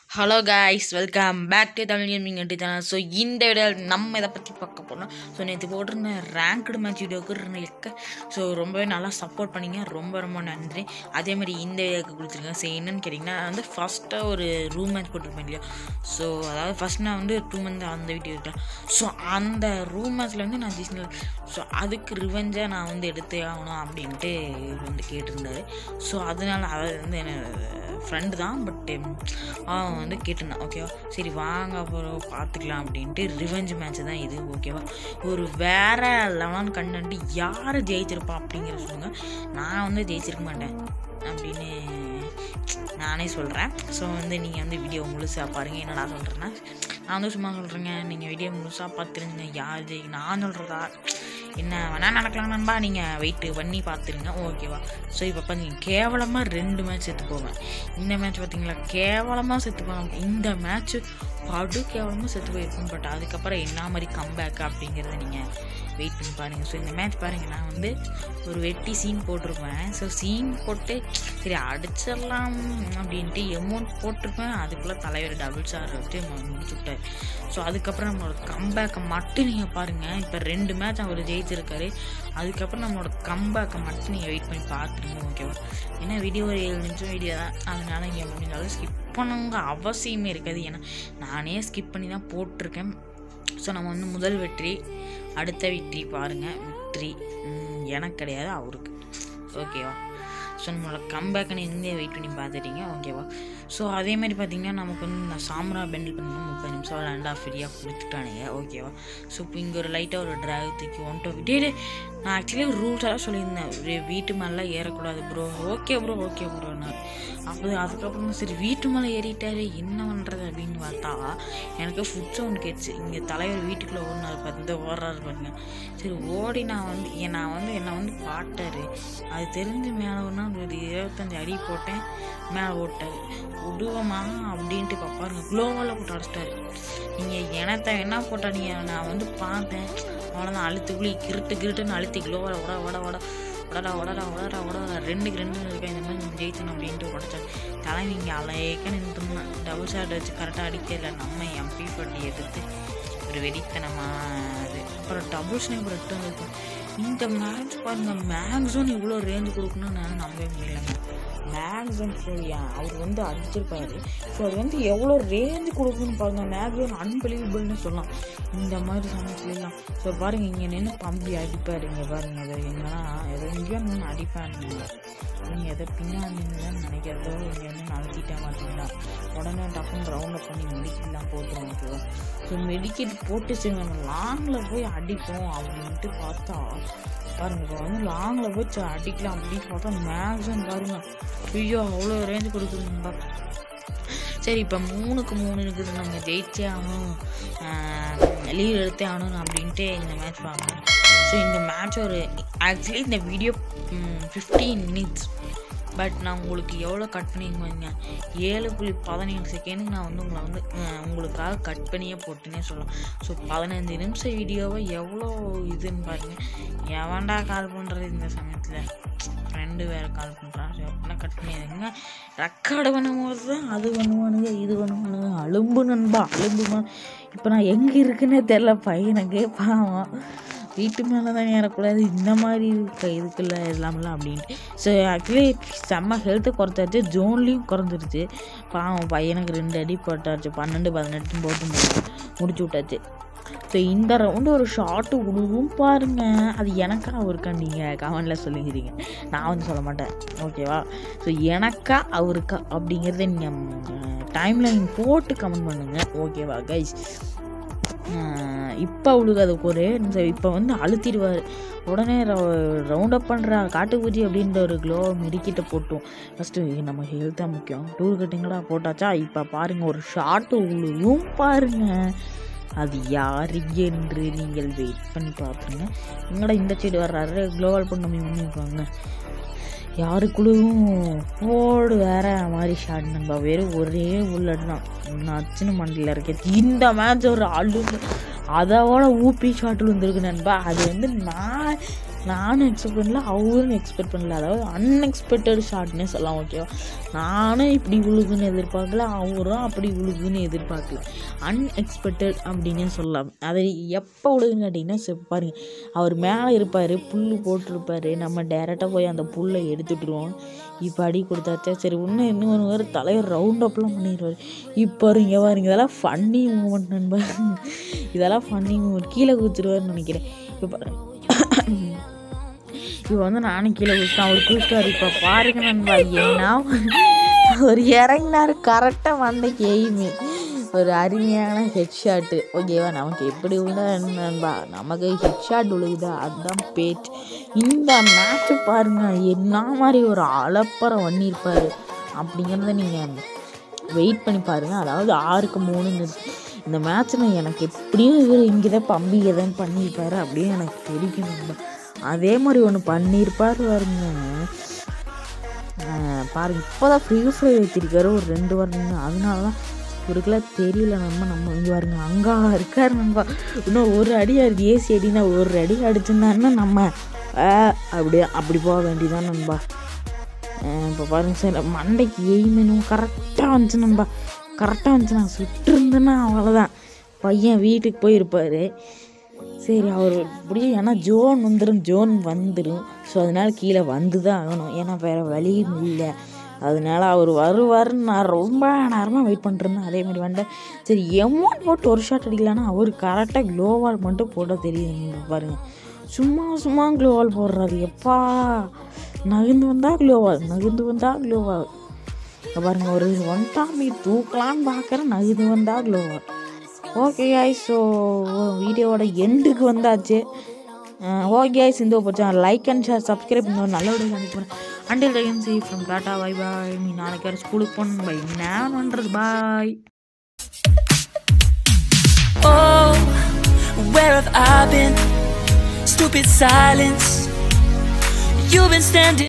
Hello guys welcome back to Tamil gaming channel so இந்த video நம்ம இதை பற்றி பார்க்க போகிறோம் ஸோ நேற்று போட்டிருந்த ரேங்க்டு மேட்ச் வீடியோவுக்கு இருக்க ஸோ ரொம்பவே நல்லா சப்போர்ட் பண்ணிங்க ரொம்ப ரொம்ப நன்றி அதே மாதிரி இந்த வீடியோக்கு கொடுத்துருங்க ஸோ என்னன்னு கேட்டிங்கன்னா நான் வந்து ஃபஸ்ட்டாக ஒரு ரூம் மேட்ச் போட்டிருப்பேன் இல்லையா ஸோ அதாவது ஃபஸ்ட் நான் வந்து டூ மந்த் அந்த வீடியோ இருக்கேன் ஸோ அந்த ரூம் மேட்ச்சில் வந்து நான் ஜெயிச்சினேன் ஸோ அதுக்கு ரிவெஞ்சாக நான் வந்து எடுத்தே ஆகணும் அப்படின்ட்டு இவர் வந்து கேட்டிருந்தாரு ஸோ அதனால அவர் வந்து என்ன ஃப்ரெண்டு தான் பட் அவன் வந்து கேட்டிருந்தான் ஓகேவா சரி வாங்க அப்புறம் பார்த்துக்கலாம் அப்படின்ட்டு ரிவெஞ்ச் மேட்ச் தான் இது ஓகேவா ஒரு வேற லெவன் கண்டு யார் ஜெயிச்சிருப்பா அப்படிங்கிற சொல்லுங்க நான் வந்து ஜெயிச்சிருக்க மாட்டேன் அப்படின்னு நானே சொல்கிறேன் ஸோ வந்து நீங்கள் வந்து வீடியோ முழுசாக பாருங்கள் என்னடா சொல்கிறேன்னா நான் வந்து சும்மா சொல்கிறேங்க நீங்கள் வீடியோ முழுசாக பார்த்துருங்க யார் ஜெயி நான் சொல்கிறதா என்ன வேணால் நடக்கலாம் நண்பா நீங்கள் வெயிட் பண்ணி பார்த்துருங்க ஓகேவா ஸோ இப்போ பார்த்தீங்க கேவலமாக ரெண்டு மேட்ச் செத்து போவேன் இந்த மேட்ச் பார்த்தீங்களா கேவலமாக செத்து போவேன் இந்த மேட்ச்சு படு கேவலமாக செத்து போயிருக்கும் பட் அதுக்கப்புறம் என்ன மாதிரி கம்பேக் அப்படிங்கிறத நீங்கள் வெயிட் பண்ணி பாருங்கள் ஸோ இந்த மேட்ச் பாருங்கள் நான் வந்து ஒரு வெட்டி சீன் போட்டிருப்பேன் ஸோ சீன் போட்டு சரி அடிச்சிடலாம் அப்படின்ட்டு எமௌண்ட் போட்டிருப்பேன் அதுக்குள்ளே தலைவர் டபுள் ஸ்டார் வச்சு முடிச்சு விட்டார் ஸோ அதுக்கப்புறம் நம்மளோட கம்பேக்கை மட்டும் நீங்கள் பாருங்கள் இப்போ ரெண்டு மேட்ச் அவர் ஜெயிச்சிருக்காரு அதுக்கப்புறம் நம்மளோட கம்பேக்கை மட்டும் நீங்கள் வெயிட் பண்ணி பார்த்துருங்க ஓகேவா ஏன்னா வீடியோ ஒரு ஏழு நிமிஷம் வீடியோ தான் அதனால இங்கே முடிஞ்சாலும் ஸ்கிப் பண்ணுங்க அவசியமே இருக்காது ஏன்னா நானே ஸ்கிப் பண்ணி தான் போட்டிருக்கேன் ஸோ நம்ம வந்து முதல் வெற்றி அடுத்த வெற்றி பாருங்கள் வெற்றி ம், எனக்கு கிடையாது அவருக்கு ஓகேவா ஸோ நம்மளோட கம்பேக்குன்னு இருந்தே வெயிட் பண்ணி பார்த்துட்டீங்க ஓகேவா ஸோ அதே மாதிரி பார்த்தீங்கன்னா நமக்கு வந்து இந்த சாம்ரா பெண்டில் பண்ணணும் முப்பது நிமிஷம் விளாண்டா ஃப்ரீயாக கொடுத்துட்டானுங்க ஓகேவா ஸோ இப்போ இங்கே ஒரு லைட்டாக ஒரு ட்ராக் தூக்கி ஒன் டூ டே டே, நான் ஆக்சுவலி ரூல்ஸ் எல்லாம் சொல்லியிருந்தேன் ஒரு வீட்டு மேலாம் ஏறக்கூடாது bro okay bro okay bro நான் அப்போ அதுக்கப்புறம் சரி வீட்டு மேலே ஏறிட்டாரு என்ன பண்ணுறது அப்படின்னு பார்த்தா எனக்கு ஃபுட் சவுண்ட் கேட்டுச்சு இங்கே தலைவர் வீட்டுக்குள்ளே ஓடினார் பார்த்து ஓடுறாரு பாருங்க சரி ஓடி நான் வந்து என் நான் வந்து என்னை வந்து பாட்டார் அது தெரிஞ்சு மேலே ஒன்றா ஒரு இருபத்தஞ்சி அடி போட்டேன் மேலே ஓட்டார் விடுவோமா அப்படின்ட்டு இப்போ பாருங்க குளோவால் போட்டு அடிச்சிட்டாரு நீங்கள் எனத்த என்ன போட்டானீங்க நான் வந்து பார்த்தேன் அவ்வளோதான் அழுத்துக்குள்ளி கிருட்டு கிருட்டுன்னு அழுத்தி குளோவால் உட உட உட உடடா உடடா உடடா உடடா ரெண்டுக்கு ரெண்டு இருக்கேன் இந்த மாதிரி ஜெயிச்சணும் அப்படின்ட்டு உடச்சார் தலைவி இங்கே அலையக்க நின்றுருந்தான் டபுள் ஷாட் வச்சு கரெக்டாக அடிக்கல நம்ம எம்பி பட்டி எதிர்த்து ஒரு வெடித்தனமாக இது அப்புறம் டபுள் ஸ்னைப்பர் ரிட்டர்ன் இருக்கு இந்த மேட்ச் பாருங்க மேக்ஸும் இவ்வளோ ரேஞ்ச் கொடுக்கணும்னு நான் நம்பவே முடியலங்க மேக்ஸன் அவர் வந்து அடிச்சிருப்பாரு ஸோ அது வந்து எவ்வளோ ரேஞ்ச் கொடுக்கணும்னு பாருங்க மேக்ஸன் அன்பிலீவபிள்னு சொல்லலாம் இந்த மாதிரி சமயத்துலாம் ஸோ பாருங்க இங்கே நின்று பம்பி அடிப்பாரு இங்கே பாருங்க அதை எங்கன்னா எதோ எங்கேயோ நின்று அடிப்பாருங்க நீங்கள் எதோ பின்னாடி தான் நினைக்கிறதோ இங்கே வந்து நடத்திட்டே மாட்டீங்களா உடனே டக்குன்னு ரவுண்டப் பண்ணி மெடிக்கெட்லாம் போட்டுருவோம் ஓகேவா ஸோ மெடிக்கெட் போட்டு சரி நம்ம லாங்கில் போய் அடிப்போம் அப்படின்ட்டு பார்த்தா பாருங்க இப்போ வந்து லாங்கில் போய் சரி அடிக்கலாம் அப்படின்னு பார்த்தா மேக்ஸிமம் பாருங்க ஐயோ அவ்வளோ ரேஞ்ச் கொடுக்குதுங்கப்பா சரி இப்போ மூணுக்கு மூணு இருக்குது நம்ம ஜெயிச்சே ஆகணும் லீவ் எடுத்தே ஆகணும் அப்படின்ட்டு இந்த மேட்ச் பார்க்கணும் ஸோ இந்த மேட்ச் ஒரு ஆக்சுவலி இந்த வீடியோ ஃபிஃப்டீன் மினிட்ஸ் பட் நான் உங்களுக்கு எவ்வளோ கட் பண்ணிங்க ஏழு புள்ளி பதினேழு செகண்டுக்கு நான் வந்து உங்களை வந்து அஹ், உங்களுக்காக கட் பண்ணியே போட்டுனே சொல்லலாம் ஸோ பதினஞ்சு நிமிஷம் வீடியோவை எவ்வளோ இதுன்னு பாருங்கள் எவன்டா கால் பண்ணுறது இந்த சமயத்தில் ஃப்ரெண்டு வேறு கால் பண்ணுறான் ஸோ அப்படின்னா கட் பண்ணிடுங்க ரெக்கார்டு பண்ணும்போது தான் அது பண்ணுவானுங்க இது பண்ணுவானுங்க அலும்பு நண்பா அலும்புமா இப்போ நான் எங்கே இருக்குன்னே தெரில பையனுக்கு பாவம் வீட்டு மேலே தான் ஏறக்கூடாது இந்த மாதிரி இருக்க இதுக்குள்ள எல்லாமெல்லாம் அப்படின்ட்டு ஸோ ஆக்சுவலி செம்ம ஹெல்த்தை குறைச்சாச்சு ஜோன்லேயும் குறைஞ்சிருச்சு பாவம் பையனுக்கு ரெண்டு அடி போட்டாச்சு பன்னெண்டு பதினெட்டு போட்டு முடிச்சு முடிச்சு விட்டாச்சு ஸோ இந்த ரவுண்டு ஒரு ஷார்ட்டு விடுவும் பாருங்க அது எனக்கா அவருக்கா நீங்கள் கமெண்டில் சொல்லிக்கிறீங்க நான் வந்து சொல்ல மாட்டேன் ஓகேவா ஸோ எனக்கா அவருக்கா அப்படிங்கிறத நீங்கள் டைம் லைன் போட்டு கமெண்ட் பண்ணுங்கள் ஓகேவா கைஸ் இப்போ அவளுக்கு அதுக்கு ஒரு இப்போ வந்து அழுத்திடுவார் உடனே ரவுண்ட் அப் பண்ணுறா காட்டுப்பூச்சி அப்படின்ற ஒரு க்ளோ மெடிக்கிட்ட போட்டோம் ஃபஸ்ட்டு நம்ம ஹெல்த் தான் முக்கியம் டூர் கட்டிங்கடா போட்டாச்சா இப்போ பாருங்கள் ஒரு ஷார்ட்டு உழுவும் பாருங்க அது யார் என்று நீங்கள் வெயிட் பண்ணி பார்த்துருங்க எங்கடா இந்த சைடு வர்றாரு க்ளோவல் பண்ண முன்னிருப்பாங்க யாருக்குள்ளும் போடு வேற மாதிரி ஷாட் நண்பா வெறும் ஒரே புல்லட் தான் நச்சுன்னு மண்டியில் இருக்கு இந்த மேட்ச் ஒரு அழு அதோட ஊப்பி ஷாட்டில் வந்துருக்கு நண்பா அது வந்து நான் நானும் எக்ஸ்பெக்ட் பண்ணல அவரும் எக்ஸ்பெக்ட் பண்ணல அதாவது அன்எக்ஸ்பெக்டட் ஷாட்னே சொல்லலாம் ஓகேவா நானும் இப்படி விழுகுன்னு எதிர்பார்க்கல அவரும் அப்படி விழுகுன்னு எதிர்பார்க்கல அன்எக்ஸ்பெக்டட் அப்படின்னே சொல்லலாம் அது எப்போ விழுகுன்னு கேட்டிங்கன்னா சரி பாருங்க அவர் மேலே இருப்பார் புல் போட்டிருப்பாரு நம்ம டேரெக்டாக போய் அந்த புல்லை எடுத்துட்டுருவோம் இப்போ அடி கொடுத்தாச்சா சரி இன்னும் இன்னும் ஒரு தலைவர் ரவுண்ட் அப்லாம் பண்ணிடுவார் இப்போ இங்கே பாருங்க இதெல்லாம் ஃபன்னி மூமெண்ட் நண்பா இதெல்லாம் ஃபன்னி மூமெண்ட் கீழே குதிச்சிருவாருன்னு நினைக்கிறேன் இப்போ பாருங்க இப்போ வந்து நானும் கீழே குதிச்சேன் அவர் குதிச்சார் இப்போ பாருங்க நண்பா என்ன ஒரு இறங்கினார் கரெக்டாக மண்டைக்கு எய்மு ஒரு அருமையான ஹெட் ஷாட்டு ஓகேவா நமக்கு எப்படி விழுந்தா என்ன நண்பா நமக்கு ஹெட் ஷாட் விழுகுதா அதுதான் பேச்சு இந்த மேட்ச்சு பாருங்க என்ன மாதிரி ஒரு அலப்பறம் பண்ணியிருப்பாரு அப்படிங்கிறத நீங்கள் வெயிட் பண்ணி பாருங்கள் அதாவது ஆறுக்கு மூணுன்னு இருக்கு இந்த மேட்ச்சில் எனக்கு எப்படியும் இவர் இங்கே தான் பம்பி எதுவும் பண்ணியிருப்பாரு அப்படின்னு எனக்கு தெரியும் நண்பா. அதே மாதிரி ஒன்று பண்ணியிருப்பார் பாருங்க ஆஹ் பாருங்க இப்போ தான் ஃப்ரீ ஃபயர் வச்சிருக்காரு ஒரு ரெண்டு வாரம் அதனால தான் இவருக்குலாம் தெரியல நம்ம நம்ம இங்கே பாருங்க அங்கே இருக்காரு நண்பா இன்னும் ஒரு அடி அது ஏசி அடினா ஒரு அடி அடிச்சிருந்தாருன்னா நம்ம ஆஹ் அப்படியே அப்படி போக வேண்டியதான் நண்பா இப்போ பாருங்க சார் மண்டைக்கு எய்மெனும் கரெக்டாக வந்துச்சு நண்பா கரெக்டாக வந்துச்சு நான் சுட்டிருந்தேன்னா அவ்வளோதான் பையன் வீட்டுக்கு போயிருப்பார் சரி அவர் இப்படியே ஏன்னா ஜோன் வந்துடும் ஜோன் வந்துடும் ஸோ அதனால் கீழே வந்து தான் ஆகணும் ஏன்னா வேறு வழியும் இல்லை அதனால அவர் வருவாருன்னு நான் ரொம்ப நேரமாக வெயிட் பண்ணிருந்தேன் அதே மாதிரி வந்துட்டேன் சரி எமௌண்ட் போட்டு ஒரு ஷாட் அடிக்கலான்னா அவர் கரெக்டாக க்ளோவால் மட்டும் போட தெரியுது பாருங்க சும்மா சும்மா க்ளோவால் போடுறாரு எப்பா நகர்ந்து வந்தால் க்ளோவால் நகர்ந்து வந்தால் க்ளோவால் இங்க பாருங்க ஒரு ஒன் டாமி தூக்கலான்னு பார்க்குறேன் நகர்ந்து வந்தால் க்ளோவால் ஓகே காய்ஸ் ஸோ வீடியோவோட எண்டுக்கு வந்தாச்சு ஓகே காய்ஸ் இந்த போச்சா லைக் அண்ட் ஷேர் சப்ஸ்கிரைப் பண்ண ஒரு நல்ல வீடியோ அனுப்புகிறேன் until time see from tata bye bye நீ நாளைக்கு யாரும் ஸ்கூலுக்கு போகணும் பை நான் பண்ணுறது பாய் Oh, where have I been? Stupid silence. You've been standing.